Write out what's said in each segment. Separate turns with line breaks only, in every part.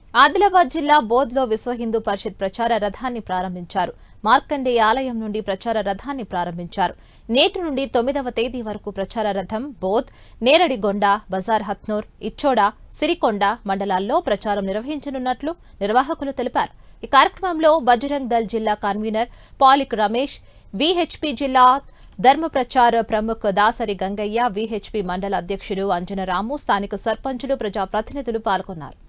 ఆదిలాబాద్ జిల్లా బోధ్లో విశ్వ హిందూ పరిషత్ ప్రచార రథాన్ని ప్రారంభించారు మార్కండేయ ఆలయం నుండి ప్రచార రథాన్ని ప్రారంభించారు నేటి నుండి తొమ్మిదవ తేదీ వరకు ప్రచార రథం బోధ్ నేరడిగొండ బజార్ హత్నూర్ ఇచ్చోడ సిరికొండ మండలాల్లో ప్రచారం నిర్వహించనున్నట్లు నిర్వాహకులు తెలిపారు ఈ కార్యక్రమంలో బజరంగ్ దల్ జిల్లా కన్వీనర్ పాలిక్ రమేష్ విహెచ్పి జిల్లా ధర్మ ప్రచార ప్రముఖ్ దాసరి గంగయ్య విహెచ్పి మండల అధ్యక్షుడు అంజనరాము స్థానిక సర్పంచులు ప్రజాప్రతినిధులు పాల్గొన్నారు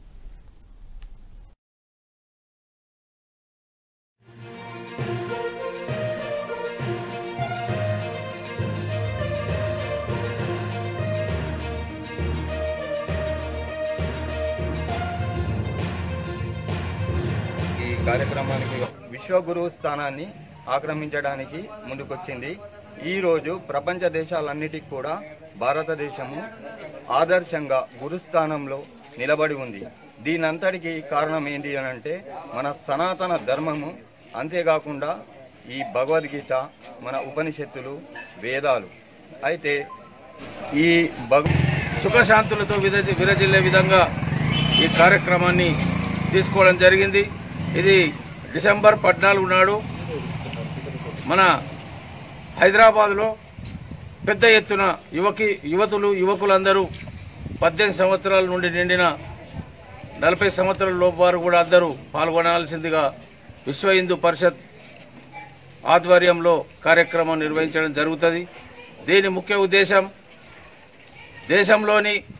ఈ కార్యక్రమానికి విశ్వగురు స్థానాన్ని ఆక్రమించడానికి ముందుకొచ్చింది ఈ రోజు ప్రపంచ దేశాలన్నిటికీ కూడా భారతదేశము ఆదర్శంగా గురుస్థానంలో నిలబడి ఉంది దీనంతటికి కారణం ఏంటి అని అంటే మన సనాతన ధర్మము అంతేకాకుండా ఈ భగవద్గీత మన ఉపనిషత్తులు వేదాలు అయితే ఈ భగ
సుఖశాంతులతో విరజి విరజిల్లే విధంగా ఈ కార్యక్రమాన్ని తీసుకోవడం జరిగింది ఇది డిసెంబర్ పద్నాలుగు నాడు మన హైదరాబాద్లో పెద్ద ఎత్తున యువకి యువతులు యువకులందరూ పద్దెనిమిది సంవత్సరాల నుండి నిండిన నలభై సంవత్సరాల లోపు వారు కూడా అందరూ పాల్గొనాల్సిందిగా విశ్వ హిందూ పరిషత్ ఆధ్వర్యంలో కార్యక్రమం నిర్వహించడం జరుగుతుంది దీని ముఖ్య ఉద్దేశం దేశంలోని